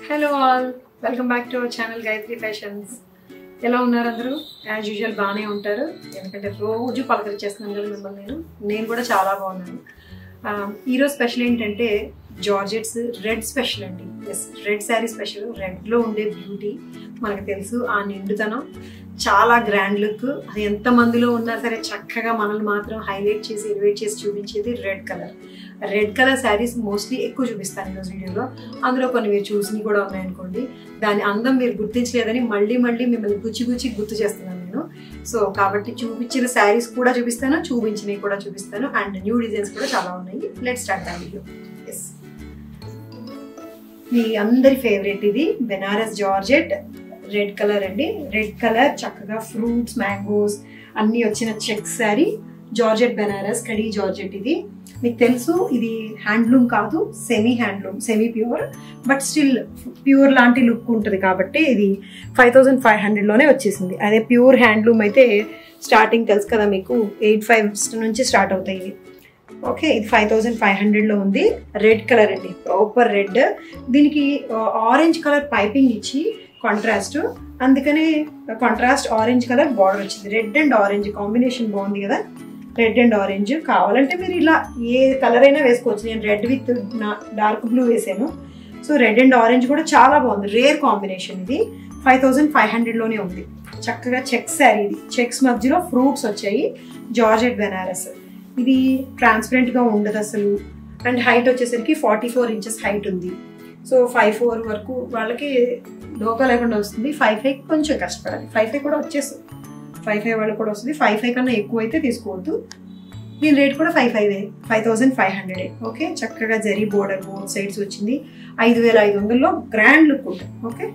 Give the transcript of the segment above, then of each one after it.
hello all welcome back to our channel Gayatri Fashions ఎలా ఉన్నారు అందరూ యాజ్ యూజువల్ బాగానే ఉంటారు ఎందుకంటే రోజు పలకరించేస్తున్నాను కదా మిమ్మల్ని నేను నేను కూడా చాలా బాగున్నాను ఆ, ఈరోజు స్పెషల్ ఏంటంటే జార్జెట్స్ రెడ్ స్పెషల్ అండి ఎస్ రెడ్ శారీ స్పెషల్ రెడ్లో ఉండే బ్యూటీ మనకు తెలుసు ఆ నిండుతనం చాలా గ్రాండ్ లుక్ అది ఎంత మందిలో ఉన్నా సరే చక్కగా మనల్ని మాత్రం హైలైట్ చేసి ఎలివేట్ చేసి చూపించేది red colour red colour saris mostly ఎక్కువ చూపిస్తాను ఈరోజు వీడియోలో అందులో కొన్ని మీరు చూసినవి కూడా ఉన్నాయనుకోండి దాని అందం మీరు గుర్తించలేదని మళ్ళీ మళ్ళీ మిమ్మల్ని గుచ్చి గుచ్చి గుర్తు చేస్తున్నాను నేను సో కాబట్టి చూపించిన శారీస్ కూడా చూపిస్తాను చూపించినవి కూడా చూపిస్తాను అండ్ న్యూ డిజైన్స్ కూడా చాలా ఉన్నాయి let start the video yes మీ అందరి ఫేవరెట్ ఇది బెనారస్ జార్జెట్ రెడ్ కలర్ అండి రెడ్ కలర్ చక్కగా ఫ్రూట్స్ మ్యాంగోస్ అన్నీ వచ్చిన చెక్ శారీ జార్జెట్ బెనారస్ కడీ జార్జెట్ ఇది మీకు తెలుసు ఇది హ్యాండ్లూమ్ కాదు semi handloom semi pure but still pure లాంటి లుక్ ఉంటుంది కాబట్టి ఇది ఫైవ్ థౌజండ్ ఫైవ్ హండ్రెడ్లోనే వచ్చేసింది అదే ప్యూర్ హ్యాండ్లూమ్ అయితే స్టార్టింగ్ తెలుసు కదా మీకు ఎయిట్ ఫైవ్ నుంచి స్టార్ట్ అవుతాయి ఇవి ఓకే ఇది ఫైవ్ థౌజండ్ ఫైవ్ హండ్రెడ్లో ఉంది రెడ్ కలర్ అండి ప్రాపర్ రెడ్ దీనికి ఆరెంజ్ కలర్ పైపింగ్ ఇచ్చి కాంట్రాస్ట్ అందుకనే కాంట్రాస్ట్ ఆరెంజ్ కలర్ బార్డర్ వచ్చింది రెడ్ అండ్ ఆరెంజ్ కాంబినేషన్ బాగుంది కదా రెడ్ అండ్ ఆరెంజ్ కావాలంటే మీరు ఇలా ఏ కలర్ అయినా వేసుకోవచ్చు నేను రెడ్ విత్ డార్క్ బ్లూ వేసాను సో రెడ్ అండ్ ఆరెంజ్ కూడా చాలా బాగుంది రేర్ కాంబినేషన్ ఇది ఫైవ్ థౌజండ్ ఫైవ్ హండ్రెడ్లోనే ఉంది చక్కగా చెక్స్ శారీ ఇది చెక్స్ మధ్యలో ఫ్రూట్స్ వచ్చాయి జార్జెట్ బెనారస్ ఇది ట్రాన్స్పరెంట్గా ఉండదు అసలు అండ్ హైట్ వచ్చేసరికి ఫార్టీ ఫోర్ ఇంచెస్ హైట్ ఉంది సో ఫైవ్ ఫోర్ వరకు వాళ్ళకి డోకా లేకుండా వస్తుంది ఫైవ్ ఫైవ్ కొంచెం కష్టపడాలి ఫైవ్ ఫైవ్ కూడా వచ్చేస్తుంది ఫైవ్ ఫైవ్ వాళ్ళకి కూడా వస్తుంది ఫైవ్ ఫైవ్ కన్నా ఎక్కువ అయితే తీసుకోవద్దు దీని రేట్ కూడా five five five thousand five hundred okay చక్కగా జరీ బోర్డర్ బోత్ సైడ్స్ వచ్చింది ఐదు వేల ఐదు వందల్లో గ్రాండ్ లుక్ ఉంటుంది ఓకే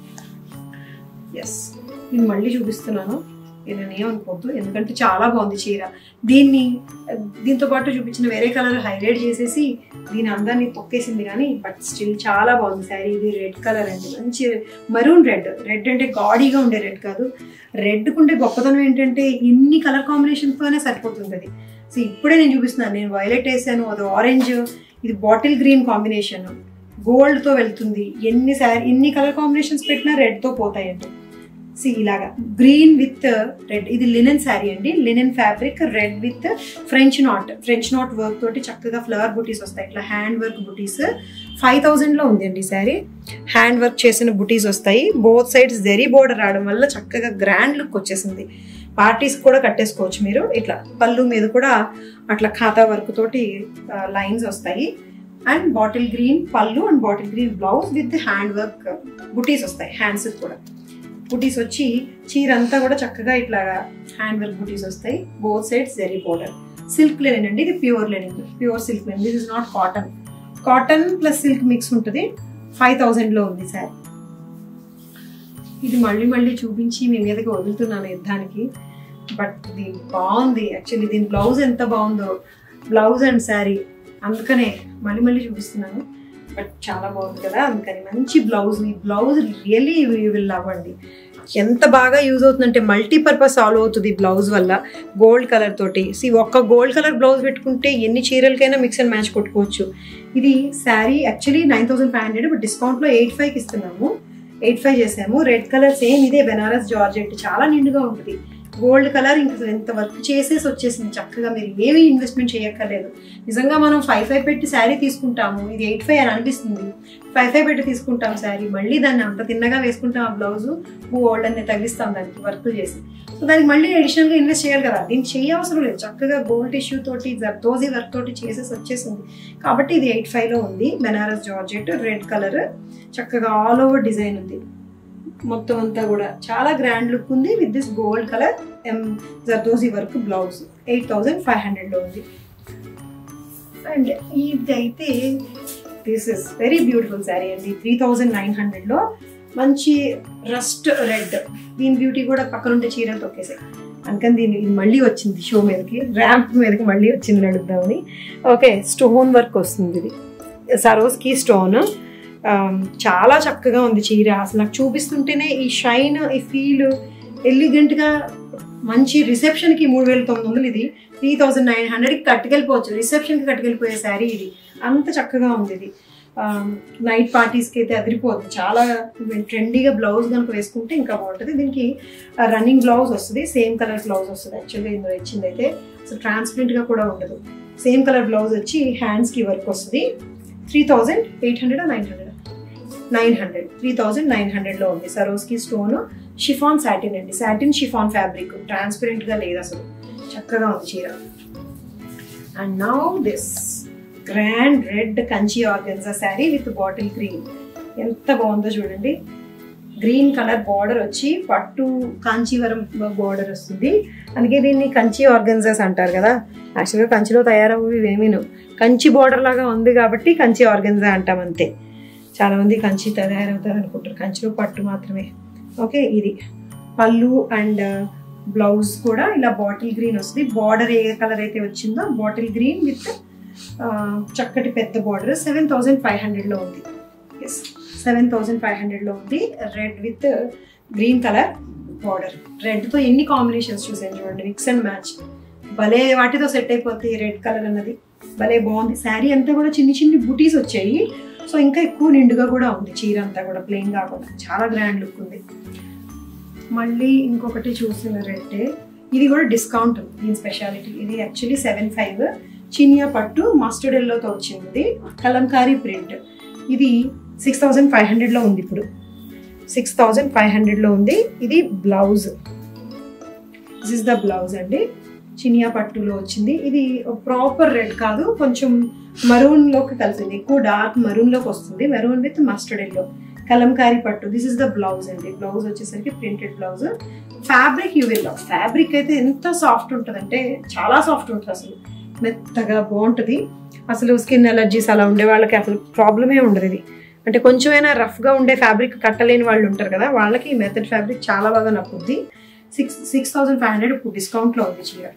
ఎస్ నేను మళ్ళీ చూపిస్తున్నాను నేను ఏమనుకోవద్దు ఎందుకంటే చాలా బాగుంది చీర దీన్ని దీంతో పాటు చూపించిన వేరే కలర్ హైలైట్ చేసేసి దీని అందాన్ని తొక్కేసింది కానీ బట్ స్టిల్ చాలా బాగుంది శారీ ఇది రెడ్ కలర్ అండి మంచి మరూన్ రెడ్ రెడ్ అంటే గాడీగా ఉండే రెడ్ కాదు రెడ్కు ఉండే గొప్పతనం ఏంటంటే ఇన్ని కలర్ కాంబినేషన్తోనే సరిపోతుంది అది సో ఇప్పుడే నేను చూపిస్తున్నాను నేను వైలెట్ వేసాను అది ఆరెంజ్ ఇది బాటిల్ గ్రీన్ కాంబినేషన్ గోల్డ్తో వెళ్తుంది ఎన్ని శారీ ఎన్ని కలర్ కాంబినేషన్స్ పెట్టినా రెడ్తో పోతాయండి సి ఇలాగా గ్రీన్ విత్ రెడ్ ఇది లినెన్ శారీ అండి linen fabric red with French knot French knot work తోటి చక్కగా ఫ్లవర్ బుటీస్ వస్తాయి ఇట్లా హ్యాండ్ వర్క్ బుటీస్ ఫైవ్ థౌజండ్లో ఉందండి శారీ హ్యాండ్ వర్క్ చేసిన బుటీస్ వస్తాయి బోత్ సైడ్స్ జెరీ బోర్డర్ రావడం వల్ల చక్కగా గ్రాండ్ లుక్ వచ్చేసింది పార్టీస్ కూడా కట్టేసుకోవచ్చు మీరు ఇట్లా పళ్ళు మీద కూడా అట్లా ఖాతా వర్క్ తోటి లైన్స్ వస్తాయి and bottle green pallu and bottle green blouse with hand work butis వస్తాయి హ్యాండ్స్ కూడా బుటీస్ వచ్చి చీర అంతా కూడా చక్కగా ఇట్లా హ్యాండ్ వర్క్ బుటీస్ వస్తాయి both sides zari border silk linen అండి ఇది pure linen pure silk linen this is not cotton cotton plus silk mix ఉంటుంది ఫైవ్ థౌజండ్లో ఉంది సార్ ఇది మళ్ళీ మళ్ళీ చూపించి మీ మీదకి వదులుతున్నాను యుద్ధానికి బట్ ఇది బాగుంది యాక్చువల్లీ దీని బ్లౌజ్ ఎంత బాగుందో బ్లౌజ్ అండ్ శారీ అందుకనే మళ్ళీ మళ్ళీ చూపిస్తున్నాను బట్ చాలా బాగుంది కదా అందుకని మంచి బ్లౌజ్ ఈ బ్లౌజ్ రియల్లీ విల్ లవ్ అండి ఎంత బాగా యూజ్ అవుతుందంటే మల్టీపర్పస్ సాల్వ్ అవుతుంది బ్లౌజ్ వల్ల గోల్డ్ కలర్ తోటి సి ఒక్క గోల్డ్ కలర్ బ్లౌజ్ పెట్టుకుంటే ఎన్ని చీరలకైనా మిక్స్ అండ్ మ్యాచ్ కొట్టుకోవచ్చు ఇది sari actually nine thousand five hundred but డిస్కౌంట్లో ఎయిట్ ఫైవ్కి ఇస్తున్నాము ఎయిట్ ఫైవ్ చేసాము రెడ్ కలర్ సేమ్ ఇదే బెనారస్ జార్జెట్ చాలా నిండుగా ఉంటుంది గోల్డ్ కలర్ ఇంకా ఎంత వర్క్ చేసేసి వచ్చేసింది చక్కగా మీరు ఏమీ ఇన్వెస్ట్మెంట్ చేయక్కర్లేదు నిజంగా మనం ఫైవ్ ఫైవ్ పెట్టి శారీ తీసుకుంటాము ఇది ఎయిట్ ఫైవ్ అని అనిపిస్తుంది ఫైవ్ ఫైవ్ పెట్టి తీసుకుంటాం శారీ మళ్ళీ దాన్ని అంత తిన్నగా వేసుకుంటాం ఆ బ్లౌజ్ గోల్డ్ అన్ని తగిలిస్తాం దానికి వర్క్ చేసి సో దానికి మళ్ళీ అడిషనల్గా ఇన్వెస్ట్ చేయాలి కదా దీనికి చేయ అవసరం లేదు చక్కగా గోల్డ్ టిష్యూ తోటి జర్దోజీ వర్క్ తోటి చేసేసి వచ్చేసింది కాబట్టి ఇది ఎయిట్ ఫైవ్లో ఉంది బెనారస్ జార్జెట్ రెడ్ కలర్ చక్కగా ఆల్ ఓవర్ డిజైన్ ఉంది మొత్తం అంతా కూడా చాలా గ్రాండ్ లుక్ ఉంది విత్ దిస్ గోల్డ్ కలర్ ఎం zardozi work blouse eight thousand five హండ్రెడ్లో ఉంది అండ్ ఇది అయితే this is very beautiful sari అండి త్రీ థౌజండ్ నైన్ హండ్రెడ్లో మంచి రస్ట్ రెడ్ దీని బ్యూటీ కూడా పక్కనుంటే చీరలు తొక్కేసాయి అందుకని దీని ఇది మళ్ళీ వచ్చింది షో మీదకి ర్యాంప్ మీదకి మళ్ళీ వచ్చింది నడుద్దామని ఓకే స్టోన్ వర్క్ వస్తుంది ఇది సరోస్కి స్టోన్ చాలా చక్కగా ఉంది చీర అసలు నాకు చూపిస్తుంటేనే ఈ షైన్ ఈ ఫీల్ ఎలిగెంట్గా మంచి రిసెప్షన్కి మూడు వేల తొమ్మిది వందలు ఇది త్రీ థౌజండ్ నైన్ హండ్రెడ్కి కట్టుకెళ్ళిపోవచ్చు రిసెప్షన్కి కట్టుకెళ్ళిపోయే శారీ ఇది అంత చక్కగా ఉంది ఇది నైట్ పార్టీస్కి అయితే అదిరిపోద్ది చాలా ట్రెండీగా బ్లౌజ్ కనుక వేసుకుంటే ఇంకా బాగుంటుంది దీనికి రన్నింగ్ బ్లౌజ్ వస్తుంది సేమ్ కలర్ బ్లౌజ్ వస్తుంది యాక్చువల్గా ఇందులో ఇచ్చింది అయితే అసలు ట్రాన్స్పరెంట్గా కూడా ఉండదు సేమ్ కలర్ బ్లౌజ్ వచ్చి హ్యాండ్స్కి వర్క్ వస్తుంది three thousand eight hundred nine hundred nine hundred three thousand nine హండ్రెడ్లో ఉంది సరోస్కి స్టోన్ షిఫాన్ సాటిన్ అండి సాటిన్ షిఫాన్ ఫ్యాబ్రిక్ ట్రాన్స్పరెంట్గా లేదు అసలు చక్కగా ఉంది చీర and now this grand red Kanchi organza sari with bottle green ఎంత బాగుందో చూడండి గ్రీన్ కలర్ బార్డర్ వచ్చి పట్టు కాంచీవరం బార్డర్ వస్తుంది అందుకే దీన్ని కంచి ఆర్గన్జాస్ అంటారు కదా యాక్చువల్గా కంచిలో తయారవ్వి ఏమీను కంచి బార్డర్ లాగా ఉంది కాబట్టి కంచి ఆర్గన్జా అంటాం అంతే చాలా మంది కంచి తయారవుతారు అనుకుంటారు కంచిలో పట్టు మాత్రమే ఓకే ఇది పళ్ళు అండ్ బ్లౌజ్ కూడా ఇలా బాటిల్ గ్రీన్ వస్తుంది బార్డర్ ఏ కలర్ అయితే వచ్చిందో బాటిల్ గ్రీన్ విత్ చక్కటి పెద్ద బార్డర్ సెవెన్ థౌజండ్ ఫైవ్ హండ్రెడ్లో ఉంది ఎస్ సెవెన్ థౌజండ్ ఫైవ్ హండ్రెడ్లో ఉంది red with green colour border రెడ్తో ఎన్ని కాంబినేషన్స్ చూసాను చూడండి మిక్స్ అండ్ మ్యాచ్ భలే వాటితో సెట్ అయిపోతుంది రెడ్ కలర్ అన్నది భలే బాగుంది శారీ అంతా కూడా చిన్ని చిన్ని బుటీస్ వచ్చాయి సో ఇంకా ఎక్కువ నిండుగా కూడా ఉంది చీర అంతా కూడా ప్లెయిన్ కాకుండా చాలా గ్రాండ్ లుక్ ఉంది మళ్ళీ ఇంకొకటి చూసిన రెడ్ ఇది కూడా డిస్కౌంట్ ఉంది దీని స్పెషాలిటీ ఇది యాక్చువల్లీ సెవెన్ ఫైవ్ చినియా పట్టు మస్టర్డ్ ఎల్లోతో వచ్చింది ఇది కలంకారీ ప్రింట్ ఇది సిక్స్ థౌజండ్ ఫైవ్ హండ్రెడ్లో ఉంది ఇప్పుడు సిక్స్ థౌజండ్ ఫైవ్ హండ్రెడ్లో ఉంది ఇది blouse this is the blouse అండి చినియా పట్టులో వచ్చింది ఇది ప్రాపర్ రెడ్ కాదు కొంచెం మరూన్లోకి కలిసింది ఎక్కువ డార్క్ మరూన్లోకి వస్తుంది maroon with mustard yellow kalamkari పట్టు దిస్ ఇస్ ద బ్లౌజ్ అండి బ్లౌజ్ వచ్చేసరికి printed blouse fabric you will fabric అయితే ఎంత సాఫ్ట్ ఉంటుందంటే చాలా సాఫ్ట్ ఉంటుంది అసలు మెత్తగా బాగుంటుంది అసలు స్కిన్ ఎలర్జీస్ అలా ఉండే వాళ్ళకి అసలు ప్రాబ్లమే ఉండదు ఇది అంటే కొంచెమైనా రఫ్గా ఉండే ఫ్యాబ్రిక్ కట్టలేని వాళ్ళు ఉంటారు కదా వాళ్ళకి ఈ మెథడ్ ఫ్యాబ్రిక్ చాలా బాగా నప్పుద్ది six six thousand five hundred ఇప్పుడు డిస్కౌంట్లో ఉంది చీర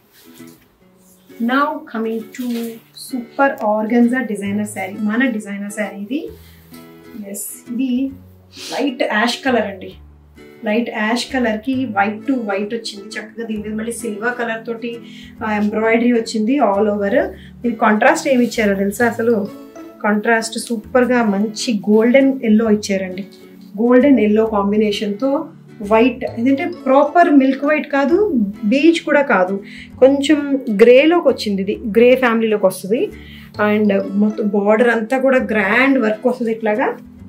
now coming to super organza designer sari మన డిజైనర్ శారీ ఇది ఎస్ ఇది లైట్ యాష్ కలర్ అండి లైట్ యాష్ కలర్కి వైట్ టు వైట్ వచ్చింది చక్కగా దీని మీద మళ్ళీ సిల్వర్ కలర్ తోటి ఎంబ్రాయిడరీ వచ్చింది ఆల్ ఓవర్ ఇది కాంట్రాస్ట్ ఏమి ఇచ్చారో తెలుసా అసలు కాంట్రాస్ట్ సూపర్గా మంచి గోల్డెన్ ఎల్లో ఇచ్చారండి గోల్డెన్ ఎల్లో కాంబినేషన్తో వైట్ ఏంటంటే ప్రాపర్ మిల్క్ వైట్ కాదు బీచ్ కూడా కాదు కొంచెం గ్రేలోకి వచ్చింది ఇది గ్రే ఫ్యామిలీలోకి వస్తుంది అండ్ మొత్తం బార్డర్ అంతా కూడా గ్రాండ్ వర్క్ వస్తుంది ఇట్లాగా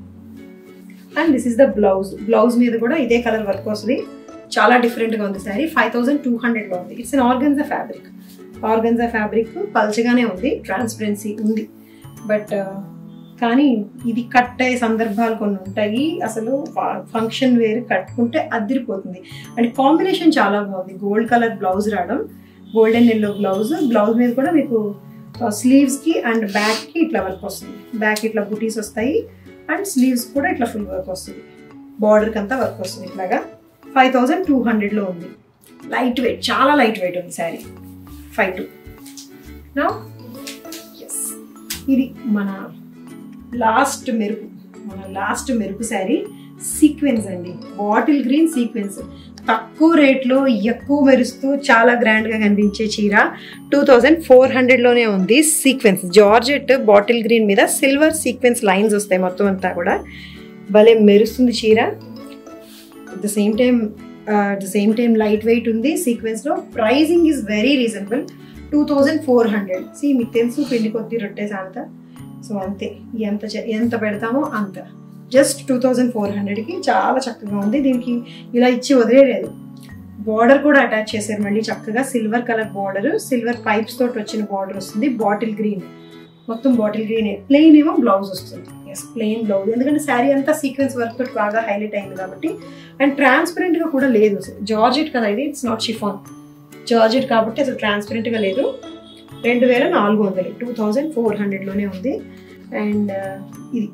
and this is the blouse blouse మీద కూడా ఇదే కలర్ వర్క్ వస్తుంది చాలా డిఫరెంట్గా ఉంది శారీ ఫైవ్ థౌసండ్ టూ హండ్రెడ్లో ఉంది it's an organza fabric organza fabric పల్చగానే ఉంది ట్రాన్స్పరెన్సీ ఉంది బట్ కానీ ఇది కట్ అయ్యే సందర్భాలు కొన్ని ఉంటాయి అసలు ఫంక్షన్ వేర్ కట్టుకుంటే అదిరిపోతుంది అండ్ కాంబినేషన్ చాలా బాగుంది గోల్డ్ కలర్ బ్లౌజ్ రావడం గోల్డెన్ ఎల్లో బ్లౌజ్ బ్లౌజ్ మీద కూడా మీకు స్లీవ్స్కి అండ్ బ్యాక్కి ఇట్లా వర్క్ వస్తుంది బ్యాక్ ఇట్లా బుటీస్ వస్తాయి అండ్ స్లీవ్స్ కూడా ఇట్లా ఫుల్ వర్క్ వస్తుంది బార్డర్కి అంతా వర్క్ వస్తుంది ఇట్లాగా ఫైవ్ థౌజండ్ టూ హండ్రెడ్లో ఉంది లైట్ వెయిట్ చాలా లైట్ వెయిట్ ఉంది శారీ ఫైవ్ టూ నా ఎస్ ఇది మన లాస్ట్ మెరుపు మన లాస్ట్ మెరుపు శారీ సీక్వెన్స్ అండి బాటిల్ గ్రీన్ సీక్వెన్స్ తక్కువ రేట్లో ఎక్కువ మెరుస్తూ చాలా గ్రాండ్గా కనిపించే చీర టూ థౌజండ్ ఫోర్ హండ్రెడ్లోనే ఉంది సీక్వెన్స్ జార్జెట్ బాటిల్ గ్రీన్ మీద సిల్వర్ సీక్వెన్స్ లైన్స్ వస్తాయి మొత్తం అంతా కూడా భలే మెరుస్తుంది చీర at the same time at the same time light weight ఉంది సీక్వెన్స్లో pricing is very reasonable two thousand four hundred see మీకు తెలుసు పిండి కొద్ది రొట్టేసి అంత సో అంతే ఎంత ఎంత పెడతామో అంత జస్ట్ టూ థౌజండ్ ఫోర్ హండ్రెడ్కి చాలా చక్కగా ఉంది దీనికి ఇలా ఇచ్చి వదిలేదు బార్డర్ కూడా అటాచ్ చేశారు మళ్ళీ చక్కగా silver colour border silver pipes తోటి వచ్చిన బార్డర్ వస్తుంది బాటిల్ గ్రీన్ మొత్తం బాటిల్ గ్రీన్ ప్లెయిన్ ఏమో బ్లౌజ్ వస్తుంది ఎస్ ప్లెయిన్ బ్లౌజ్ ఎందుకంటే శారీ అంతా సీక్వెన్స్ వర్క్ తోటి బాగా హైలైట్ అయింది కాబట్టి అండ్ ట్రాన్స్పరెంట్గా కూడా లేదు జార్జెట్ కదా ఇది ఇట్స్ నాట్ షిఫాన్ జార్జెట్ కాబట్టి అసలు ట్రాన్స్పరెంట్గా లేదు రెండు వేల నాలుగు వందలు టూ థౌజండ్ ఫోర్ హండ్రెడ్లోనే ఉంది అండ్ ఇది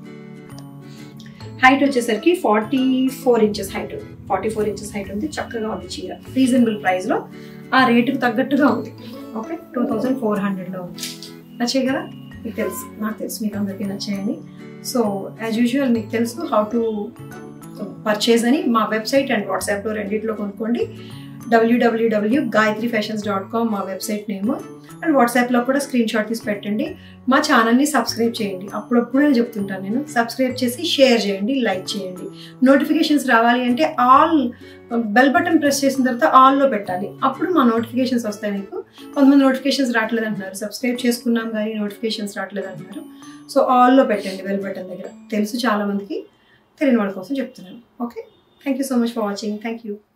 హైట్ వచ్చేసరికి forty four inches height forty four inches height ఉంది చక్కగా ఉంది చీర రీజనబుల్ ప్రైస్లో ఆ రేటుకి తగ్గట్టుగా ఉంది ఓకే టూ థౌజండ్ ఫోర్ హండ్రెడ్లో ఉంది నచ్చాయి కదా మీకు తెలుసు నాకు తెలుసు మీకు అందరికీ నచ్చాయని సో యాజ్ యూజువల్ మీకు తెలుసు హౌ టు పర్చేజ్ అని మా వెబ్సైట్ అండ్ వాట్సాప్లో రెండిట్లో కొనుక్కోండి WWW Gayatri Fashions dot com మా వెబ్సైట్ నేమ్ అండ్ వాట్సాప్లో కూడా స్క్రీన్ షాట్ తీసి పెట్టండి మా ఛానల్ని సబ్స్క్రైబ్ చేయండి అప్పుడప్పుడు నేను చెప్తుంటాను నేను సబ్స్క్రైబ్ చేసి షేర్ చేయండి లైక్ చేయండి నోటిఫికేషన్స్ రావాలి అంటే ఆల్ బెల్ బటన్ ప్రెస్ చేసిన తర్వాత ఆల్లో పెట్టాలి అప్పుడు మా నోటిఫికేషన్స్ వస్తాయి మీకు కొంతమంది నోటిఫికేషన్స్ రావట్లేదు అంటున్నారు సబ్స్క్రైబ్ చేసుకున్నాం కానీ నోటిఫికేషన్స్ రావట్లేదు అంటున్నారు సో ఆల్లో పెట్టండి బెల్ బటన్ దగ్గర తెలుసు చాలా మందికి తెలియని వాళ్ళ కోసం చెప్తున్నాను okay thank you so much for watching thank you